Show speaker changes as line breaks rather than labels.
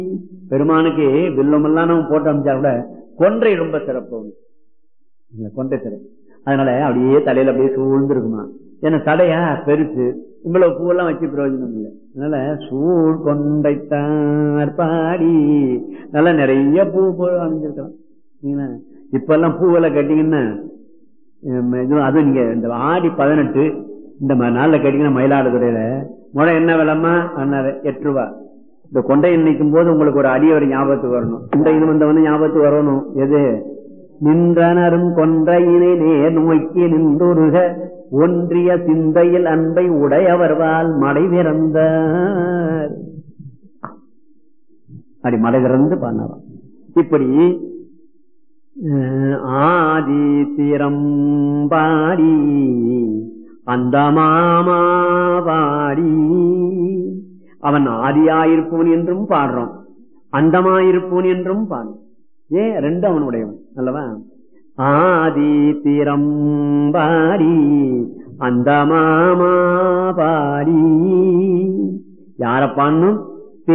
பெருமானுக்கு வில்லமெல்லாம் நம்ம போட்டு அமைச்சா கூட கொன்றை ரொம்ப சிறப்பு அவனுக்கு. இந்த கொன்றை சிறப்பு அதனால அப்படியே தலையில அப்படியே சூழ்ந்து இருக்குமா ஏன்னா தலையா பெருசு இவ்வளவு பூவெல்லாம் வச்சு பிரயோஜனம் இல்லை அதனால சூழ் கொண்டைத்தார் பாடி நல்லா நிறைய பூ பூ அணிஞ்சிருக்கலாம் சரிங்களா? இப்ப எல்லாம் பூவெல்லாம் கட்டிங்கன்னா ஹம், இது- அதுவும் நீங்க இந்த ஆடி பதினெட்டு இந்த ம- நாள்ல கேட்டீங்கன்னா மயிலாடுதுறையில முறை என்ன விலமா அண்ணாரு எட்டு ரூபா இந்த கொண்டை நிற்கும் போது உங்களுக்கு ஒரு அடியவர் ஞாபகத்துக்கு வரணும் இந்த இது வந்தவன ஞாபகத்துக்கு வரணும் எது நின்றனரும் கொன்றையினை நேர் நோக்கி நின்றுருக ஒன்றிய சிந்தையில் அன்பை உடையவர்வால் மடை பிறந்தார் அப்படி மடை திறந்து பண்ணலாம் இப்படி அஹ், ஆதி திறம் பாடி அந்த மாமா பாடி அவன் ஆதியாயிருப்பவன் என்றும் பாடுறோம் அந்தமாயிருப்பவன் என்றும் பாடுறோம் ஏன் ரெண்டு அவனுடையவன் அல்லவா ஆதி திறம் பாடி அந்த மாமா பாடி யார பாடணும்